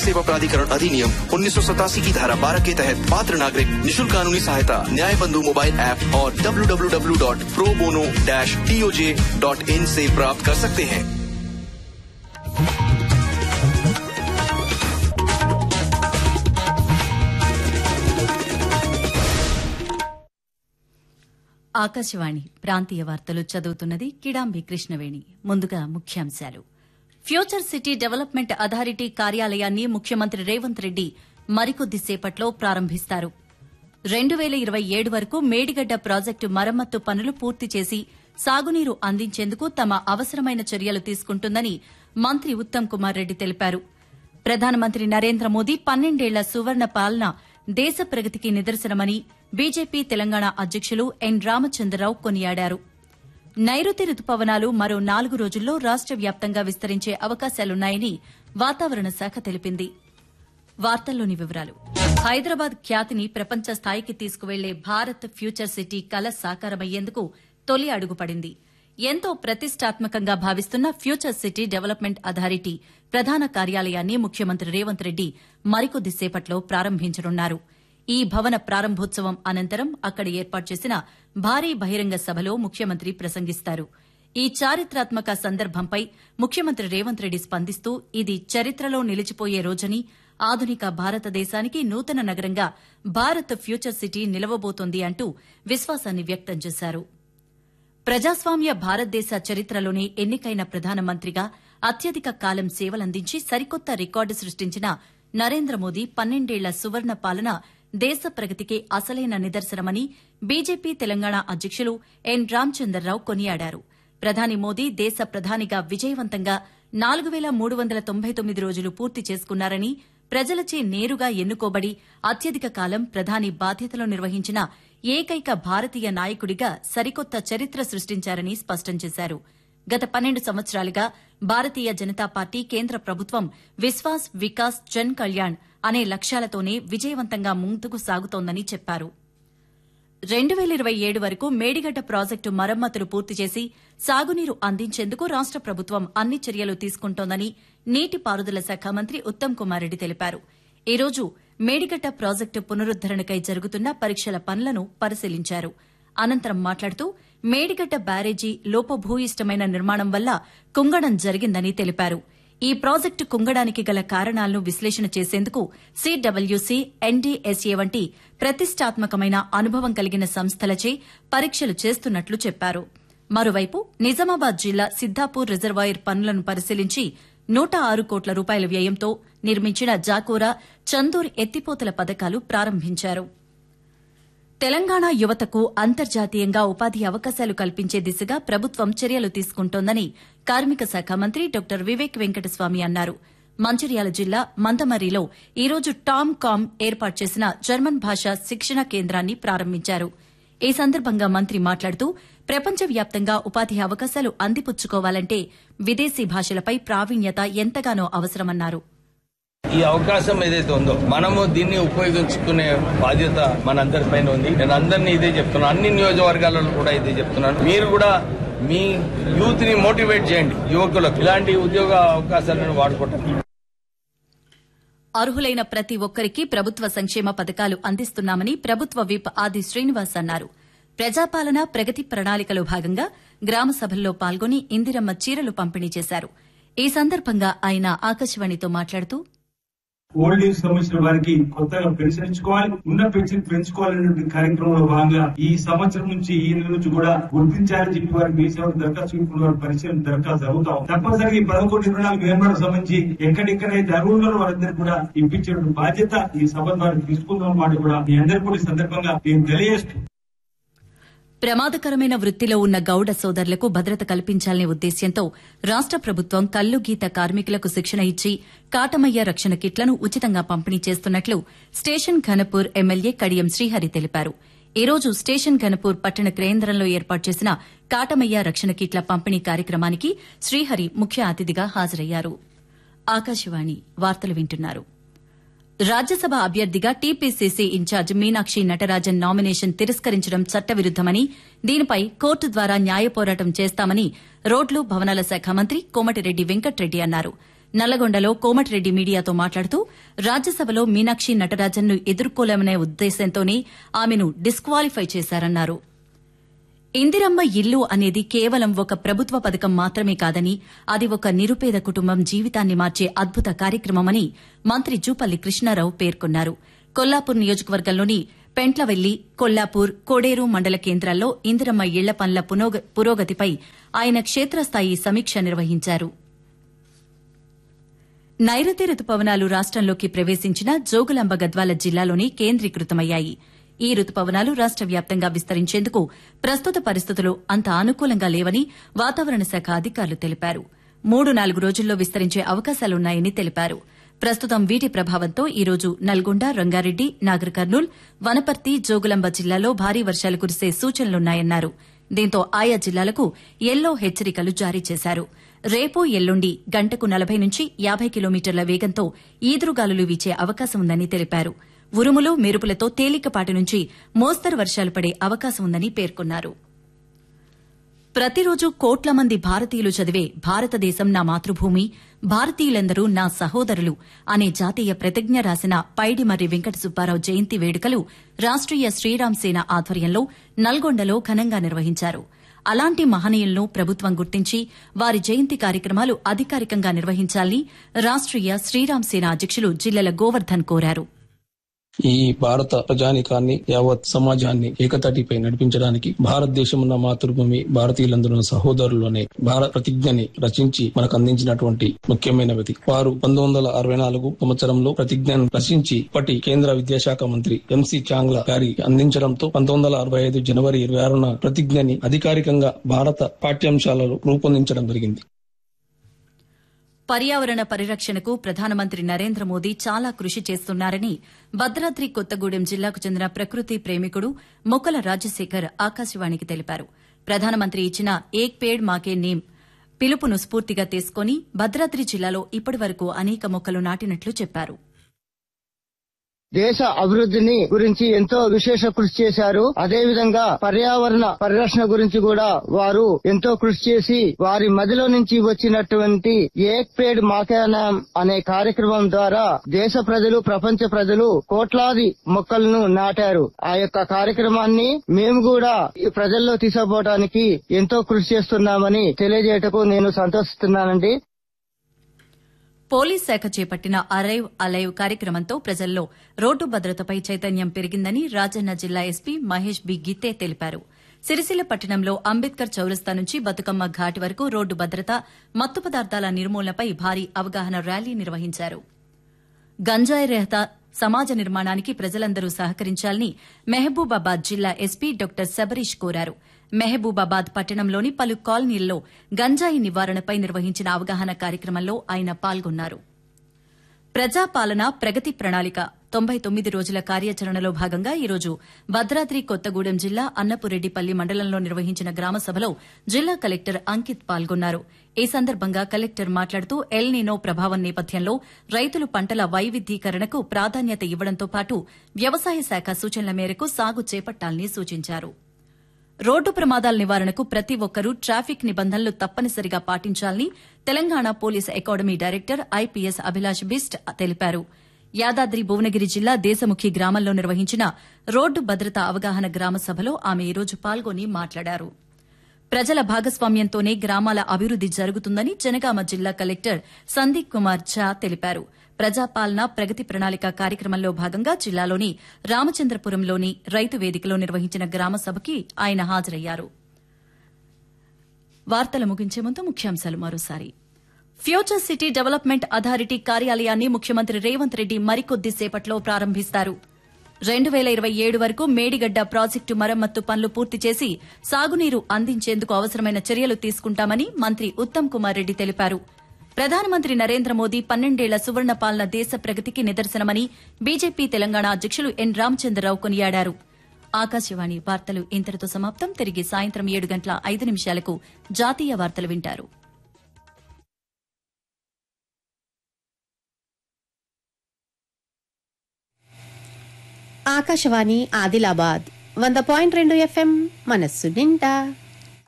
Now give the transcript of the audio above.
सेवा प्राधिकरण अधिनियम उन्नीस की धारा 12 के तहत पात्र नागरिक निशुल्क कानूनी सहायता न्याय बंधु मोबाइल ऐप और www.probono-toj.in से प्राप्त कर सकते हैं ఆకాశవాణి ప్రాంతీయ వార్తలు చదువుతున్నది కిడాంబి కృష్ణవేణి ముందుగా ముఖ్యాంశాలు ఫ్యూచర్ సిటీ డెవలప్మెంట్ అథారిటీ కార్యాలయాన్ని ముఖ్యమంత్రి రేవంత్ రెడ్డి మరికొద్ది సేపట్లో ప్రారంభిస్తారు రెండు వేల ఇరవై ఏడు వరకు మేడిగడ్డ ప్రాజెక్టు మరమ్మత్తు పనులు పూర్తి చేసి సాగునీరు అందించేందుకు తమ అవసరమైన చర్యలు తీసుకుంటుందని మంత్రి ఉత్తమ్ కుమార్ రెడ్డి తెలిపారు ప్రధానమంత్రి నరేంద్ర మోదీ పన్నెండేళ్ల సువర్ణ పాలన దేశ ప్రగతికి నిదర్శనమని బీజేపీ తెలంగాణ అధ్యకులు ఎన్ రామచంద్రరావు కొనియాడారు నైరుతి రుతుపవనాలు మరో నాలుగు రోజుల్లో రాష్ట వ్యాప్తంగా విస్తరించే అవకాశాలున్నాయని వాతావరణ శాఖ తెలిపింది వార్తల్లోని వివరాలు హైదరాబాద్ ఖ్యాతిని ప్రపంచ స్థాయికి తీసుకువెళ్లే భారత్ ఫ్యూచర్ సిటీ కల సాకారమయ్యేందుకు తొలి అడుగుపడింది ఎంతో ప్రతిష్టాత్మకంగా భావిస్తున్న ఫ్యూచర్ సిటీ డెవలప్మెంట్ అథారిటీ ప్రధాన కార్యాలయాన్ని ముఖ్యమంత్రి రేవంత్ రెడ్డి మరికొద్ది సేపట్లో ప్రారంభించనున్నారు ఈ భవన ప్రారంభోత్సవం అనంతరం అక్కడ ఏర్పాటు చేసిన భారీ బహిరంగ సభలో ముఖ్యమంత్రి ప్రసంగిస్తారు ఈ చారిత్రాత్మక సందర్భంపై ముఖ్యమంత్రి రేవంత్ రెడ్డి స్పందిస్తూ ఇది చరిత్రలో నిలిచిపోయే రోజని ఆధునిక భారతదేశానికి నూతన నగరంగా భారత్ ఫ్యూచర్ సిటీ నిలవబోతోంది అంటూ విశ్వాసాన్ని వ్యక్తం చేశారు ప్రజాస్వామ్య భారతదేశ చరిత్రలోనే ఎన్నికైన ప్రధానమంత్రిగా అత్యధిక కాలం సేవలందించి సరికొత్త రికార్డు సృష్టించిన నరేంద్ర మోదీ పన్నెండేళ్ల సువర్ణ పాలన దేశ ప్రగతికి అసలైన నిదర్శనమని బీజేపీ తెలంగాణ అధ్యకులు ఎన్ రామచందర్రావు కొనియాడారు ప్రధాని మోదీ దేశ ప్రధానిగా విజయవంతంగా నాలుగు వేల మూడు వందల తొంభై తొమ్మిది రోజులు పూర్తి చేసుకున్నారని ప్రజలచే నేరుగా ఎన్నుకోబడి అత్యధిక కాలం ప్రధాని బాధ్యతలు నిర్వహించిన ఏకైక భారతీయ నాయకుడిగా సరికొత్త చరిత్ర సృష్టించారని స్పష్టం చేశారు గత పన్నెండు సంవత్సరాలుగా భారతీయ జనతా పార్టీ కేంద్ర ప్రభుత్వం విశ్వాస్ వికాస్ జన్ కళ్యాణ్ అనే లక్ష్యాలతోనే విజయవంతంగా ముందుకు సాగుతోందని చెప్పారు రెండు వేల ఇరవై ఏడు వరకు మేడిగడ్డ ప్రాజెక్టు మరమ్మతులు పూర్తి చేసి సాగునీరు అందించేందుకు రాష్ట ప్రభుత్వం అన్ని చర్యలు తీసుకుంటోందని నీటిపారుదల శాఖ మంత్రి ఉత్తమ్ కుమార్ రెడ్డి తెలిపారు ఈ రోజు మేడిగడ్డ ప్రాజెక్టు పునరుద్దరణకై జరుగుతున్న పరీక్షల పనులను పరిశీలించారు అనంతరం మాట్లాడుతూ మేడిగడ్డ బ్యారేజీ లోపభూయిష్టమైన నిర్మాణం వల్ల కుంగడం జరిగిందని తెలిపారు ఈ ప్రాజెక్టు కుంగడానికి గల కారణాలను విశ్లేషణ చేసేందుకు సిడబ్ల్యూసీ ఎన్డీఎస్ఏ వంటి ప్రతిష్టాత్మకమైన అనుభవం కలిగిన సంస్థలచే పరీక్షలు చేస్తున్నట్లు చెప్పారు మరోవైపు నిజామాబాద్ జిల్లా సిద్దాపూర్ రిజర్వాయర్ పనులను పరిశీలించి నూట ఆరు కోట్ల రూపాయల వ్యయంతో నిర్మించిన జాకోరా చందూర్ ఎత్తిపోతల పథకాలు ప్రారంభించారు తెలంగాణ యువతకు అంతర్జాతీయంగా ఉపాధి అవకాశాలు కల్పించే దిశగా ప్రభుత్వం చర్యలు తీసుకుంటోందని కార్మిక శాఖ మంత్రి డాక్టర్ వివేక్ వెంకటస్వామి అన్నారు మంచిర్యాల జిల్లా మందమర్రిలో ఈ రోజు టామ్ కామ్ ఏర్పాటు చేసిన జర్మన్ భాష శిక్షణ కేంద్రాన్ని ప్రారంభించారు ఈ సందర్భంగా మంత్రి మాట్లాడుతూ ప్రపంచవ్యాప్తంగా ఉపాధి అవకాశాలు అందిపుచ్చుకోవాలంటే విదేశీ భాషలపై ప్రావీణ్యత ఎంతగానో అవసరమన్నారు ఈ అవకాశం ఏదైతే ఉందో మనము దీన్ని ఉపయోగించుకునే బాధ్యత మనందరి పైన ఉంది నేను అందరినీ ఇదే చెప్తున్నాను అన్ని నియోజకవర్గాలలో కూడా ఇదే చెప్తున్నాను మీరు కూడా మీ యూత్ ని మోటివేట్ చేయండి యువకులకు ఇలాంటి ఉద్యోగ అవకాశాలను వాడుకోవటం అర్హులైన ప్రతి ఒక్కరికి ప్రభుత్వ సంక్షేమ పథకాలు అందిస్తున్నామని ప్రభుత్వ విప్ ఆది శ్రీనివాస్ అన్నారు ప్రజాపాలన ప్రగతి ప్రణాళికలో భాగంగా గ్రామ సభల్లో పాల్గొని ఇందిరమ్మ చీరలు పంపిణీ చేశారు ఈ సందర్భంగా ఆయన ఆకాశవాణితో మాట్లాడుతూ ఓల్డ్ ఏజ్ సంబంధించిన వారికి కొత్తగా పెన్షన్ ఇచ్చుకోవాలి ఉన్న పెన్షన్ పెంచుకోవాలనే కార్యక్రమంలో భాగంగా ఈ సంవత్సరం నుంచి ఈ నెల నుంచి కూడా గుర్తించాలని చెప్పి వారికి మీ సేవకు దరఖాస్తు చేసుకున్న వారి పరిశీలన దరఖాస్తు జరుగుతాం తప్పనిసరిగా ఈ పదకొండు ఇరవై నాలుగు ఏర్పాటు సంబంధించి ఎక్కడెక్కడైతే అర్హులు వారందరూ కూడా ఇప్పించే బాధ్యత ఈ సభ ద్వారా తీసుకుందాం మాట కూడా మీ అందరికీ కూడా ఈ సందర్భంగా నేను తెలియజేస్తూ ప్రమాదకరమైన వృత్తిలో ఉన్న గౌడ సోదరులకు భద్రత కల్పించాలనే ఉద్దేశ్యంతో రాష్ట ప్రభుత్వం కల్లు గీత కార్మికులకు శిక్షణ ఇచ్చి కాటమయ్య రక్షణ కిట్లను ఉచితంగా పంపిణీ చేస్తున్నట్లు స్టేషన్ ఘనపూర్ ఎమ్మెల్యే కడియం శ్రీహరి తెలిపారు ఈ రోజు స్టేషన్ ఘనపూర్ పట్టణ కేంద్రంలో ఏర్పాటు చేసిన కాటమయ్య రక్షణ కిట్ల పంపిణీ కార్యక్రమానికి శ్రీహరి ముఖ్య అతిథిగా హాజరయ్యారు ఆకాశవాణి వార్తలు వింటున్నారు రాజ్యసభ అభ్యర్థిగా TPCC incharge Meenakshi Natarajan nomination తిరస్కరించడం చట్టవిరుద్దమని దీనిపై కోర్టు ద్వారా న్యాయ పోరాటం చేస్తామని రోడ్లు భవనాల శాఖ మంత్రి కోమటిరెడ్డి వెంకట్రెడ్డి అన్నారు నల్లగొండలో కోమటిరెడ్డి మీడియాతో మాట్లాడుతూ రాజ్యసభలో మీనాక్షి నటరాజన్ను ఎదుర్కోలేమనే ఉద్దేశంతోనే ఆమెను డిస్క్వాలిఫై చేశారన్నారు ఇందిరమ్మ ఇల్లు అనేది కేవలం ఒక ప్రభుత్వ పథకం మాత్రమే కాదని అది ఒక నిరుపేద కుటుంబం జీవితాన్ని మార్చే అద్భుత కార్యక్రమమని మంత్రి జూపల్లి కృష్ణారావు పేర్కొన్నారు కొల్లాపూర్ నియోజకవర్గంలోని పెంట్లవెల్లి కొల్లాపూర్ కోడేరు మండల కేంద్రాల్లో ఇందిరమ్మ ఇళ్ల పనుల పునోగ- పురోగతిపై ఆయన క్షేత్రస్థాయి సమీక్ష నిర్వహించారు నైరుతి రుతుపవనాలు రాష్టంలోకి ప్రవేశించిన జోగులాంబ గద్వాల జిల్లాలోని కేంద్రీకృతమయ్యాయి ఈ రుతుపవనాలు రాష్ట వ్యాప్తంగా విస్తరించేందుకు ప్రస్తుత పరిస్థితులు అంత అనుకూలంగా లేవని వాతావరణ శాఖ అధికారులు తెలిపారు మూడు నాలుగు రోజుల్లో విస్తరించే అవకాశాలున్నాయని తెలిపారు ప్రస్తుతం వీటి ప్రభావంతో ఈ రోజు నల్గొండ రంగారెడ్డి నాగర్ కర్నూల్ వనపర్తి జోగులాంబ జిల్లాలో భారీ వర్షాలు కురిసే సూచనలున్నాయన్నారు దీంతో ఆయా జిల్లాలకు ఎల్లో హెచ్చరికలు జారీ చేశారు రేపు ఎల్లుండి గంటకు నలభై నుంచి యాబై కిలోమీటర్ల వేగంతో ఈదురుగాలులు వీచే అవకాశం ఉందని తెలిపారు ఉరుములు మెరుపులతో తేలికపాటి నుంచి మోస్తరు వర్షాలు పడే అవకాశం ఉందని పేర్కొన్నారు ప్రతిరోజు కోట్ల మంది భారతీయులు చదివే భారతదేశం నా మాతృభూమి భారతీయులందరూ నా సహోదరులు అనే జాతీయ ప్రతిజ్ఞ రాసిన పైడిమర్రి వెంకట సుబ్బారావు జయంతి వేడుకలు రాష్ట్రీయ శ్రీరామ్ సేన ఆధ్వర్యంలో నల్గొండలో ఘనంగా నిర్వహించారు అలాంటి మహనీయులను ప్రభుత్వం గుర్తించి వారి జయంతి కార్యక్రమాలు అధికారికంగా నిర్వహించాలని రాష్ట్రీయ శ్రీరామ్ సేన అధ్యకులు జిల్లెల గోవర్ధన్ కోరారు ఈ భారత ప్రజానికాన్ని యావత్ సమాజాన్ని ఏకతాటిపై నడిపించడానికి భారతదేశం ఉన్న మాతృభూమి భారతీయులందరూ సహోదరులు అనే భారత ప్రతిజ్ఞని రచించి మనకు అందించినటువంటి ముఖ్యమైన వ్యక్తి వారు పంతొమ్మిది వందల అరవై నాలుగు సంవత్సరంలో ప్రతిజ్ఞను రచించి ఇప్పటి కేంద్ర విద్యాశాఖ మంత్రి ఎంసి చాంగ్లా గారి అందించడంతో పంతొమ్మిది వందల అరవై ఐదు జనవరి ఇరవై ఆరున ప్రతిజ్ఞని అధికారికంగా భారత పాఠ్యాంశాలలో రూపొందించడం జరిగింది పర్యావరణ పరిరక్షణకు ప్రధానమంత్రి నరేంద్ర మోదీ చాలా కృషి చేస్తున్నారని భద్రాద్రి కొత్తగూడెం జిల్లాకు చెందిన ప్రకృతి ప్రేమికుడు మొక్కల రాజశేఖర్ ఆకాశవాణికి తెలిపారు ప్రధానమంత్రి ఇచ్చిన ఏక్ పేడ్ మాకే నేమ్ పిలుపును స్ఫూర్తిగా తీసుకుని భద్రాద్రి జిల్లాలో ఇప్పటివరకు అనేక మొక్కలు నాటినట్లు చెప్పారు దేశ అభివృద్ధిని గురించి ఎంతో విశేష కృషి చేశారు అదే విధంగా పర్యావరణ పరిరక్షణ గురించి కూడా వారు ఎంతో కృషి చేసి వారి మదిలో నుంచి వచ్చినటువంటి ఏక్ పేడ్ మాకానాం అనే కార్యక్రమం ద్వారా దేశ ప్రజలు ప్రపంచ ప్రజలు కోట్లాది మొక్కలను నాటారు ఆ యొక్క కార్యక్రమాన్ని మేము కూడా ఈ ప్రజల్లో తీసుకుపోవడానికి ఎంతో కృషి చేస్తున్నామని తెలియజేయటకు నేను సంతోషిస్తున్నానండి పోలీస్ శాఖ చేపట్టిన అరైవ్ అలైవ్ కార్యక్రమంతో ప్రజల్లో రోడ్డు భద్రతపై చైతన్యం పెరిగిందని రాజన్న జిల్లా ఎస్పీ మహేష్ బి గిత్తే తెలిపారు సిరిసిల్ల పట్టణంలో అంబేద్కర్ చౌరస్తా నుంచి బతుకమ్మ ఘాట్ వరకు రోడ్డు భద్రత మత్తు పదార్థాల నిర్మూలనపై భారీ అవగాహన ర్యాలీ నిర్వహించారు గంజాయి రహిత సమాజ నిర్మాణానికి ప్రజలందరూ సహకరించాలని మహబూబాబాద్ జిల్లా ఎస్పీ డాక్టర్ శబరీష్ కోరారు మహబూబాబాద్ పట్టణంలోని పలు కాలనీల్లో గంజాయి నివారణపై నిర్వహించిన అవగాహన కార్యక్రమంలో ఆయన పాల్గొన్నారు ప్రజాపాలన ప్రగతి ప్రణాళిక తొంభై తొమ్మిది రోజుల కార్యాచరణలో భాగంగా ఈరోజు భద్రాద్రి కొత్తగూడెం జిల్లా అన్నపురెడ్డిపల్లి మండలంలో నిర్వహించిన గ్రామ సభలో జిల్లా కలెక్టర్ అంకిత్ పాల్గొన్నారు ఈ సందర్భంగా కలెక్టర్ మాట్లాడుతూ ఎల్ నీనో ప్రభావం నేపథ్యంలో రైతులు పంటల వైవిధ్యీకరణకు ప్రాధాన్యత ఇవ్వడంతో పాటు వ్యవసాయ శాఖ సూచనల మేరకు సాగు చేపట్టాలని సూచించారు రోడ్డు ప్రమాదాల నివారణకు ప్రతి ఒక్కరూ ట్రాఫిక్ నిబంధనలు తప్పనిసరిగా పాటించాలని Telangana police academy director IPS Abhilash Bisht తెలిపారు యాదాద్రి భువనగిరి జిల్లా దేశముఖి గ్రామంలో నిర్వహించిన రోడ్డు భద్రత అవగాహన గ్రామ సభలో ఆమె ఈరోజు పాల్గొని మాట్లాడారు ప్రజల భాగస్వామ్యంతోనే గ్రామాల అభివృద్ది జరుగుతుందని జనగామ జిల్లా కలెక్టర్ సందీప్ కుమార్ ఝా తెలిపారు ప్రజాపాలన ప్రగతి ప్రణాళిక కార్యక్రమంలో భాగంగా జిల్లాలోని రామచంద్రపురంలోని రైతు వేదికలో నిర్వహించిన గ్రామ సభకి ఆయన హాజరయ్యారు వార్తలు ముగించే ముందు ముఖ్యాంశాలు మరోసారి ఫ్యూచర్ సిటీ డెవలప్మెంట్ అథారిటీ కార్యాలయాన్ని ముఖ్యమంత్రి రేవంత్ రెడ్డి మరికొద్ది సేపట్లో ప్రారంభిస్తారు రెండు వేల ఇరవై ఏడు వరకు మేడిగడ్డ ప్రాజెక్టు మరమ్మత్తు పనులు పూర్తి చేసి సాగునీరు అందించేందుకు అవసరమైన చర్యలు తీసుకుంటామని మంత్రి ఉత్తమ్ కుమార్ రెడ్డి తెలిపారు ప్రధానమంత్రి నరేంద్ర మోదీ పన్నెండేళ్ల సువర్ణ పాలన దేశ ప్రగతికి నిదర్శనమని బీజేపీ తెలంగాణ అధ్యకులు ఎన్ రామచంద్రరావు కొనియాడారు ఆకాశవాణి వార్తలు ఇంతటితో సమాప్తం తిరిగి సాయంత్రం ఏడు గంటల ఐదు నిమిషాలకు జాతీయ వార్తలు వింటారు ఆకాశవాణి ఆదిలాబాద్ వంద పాయింట్ రెండు ఎఫ్ఎం మనస్సు నిండా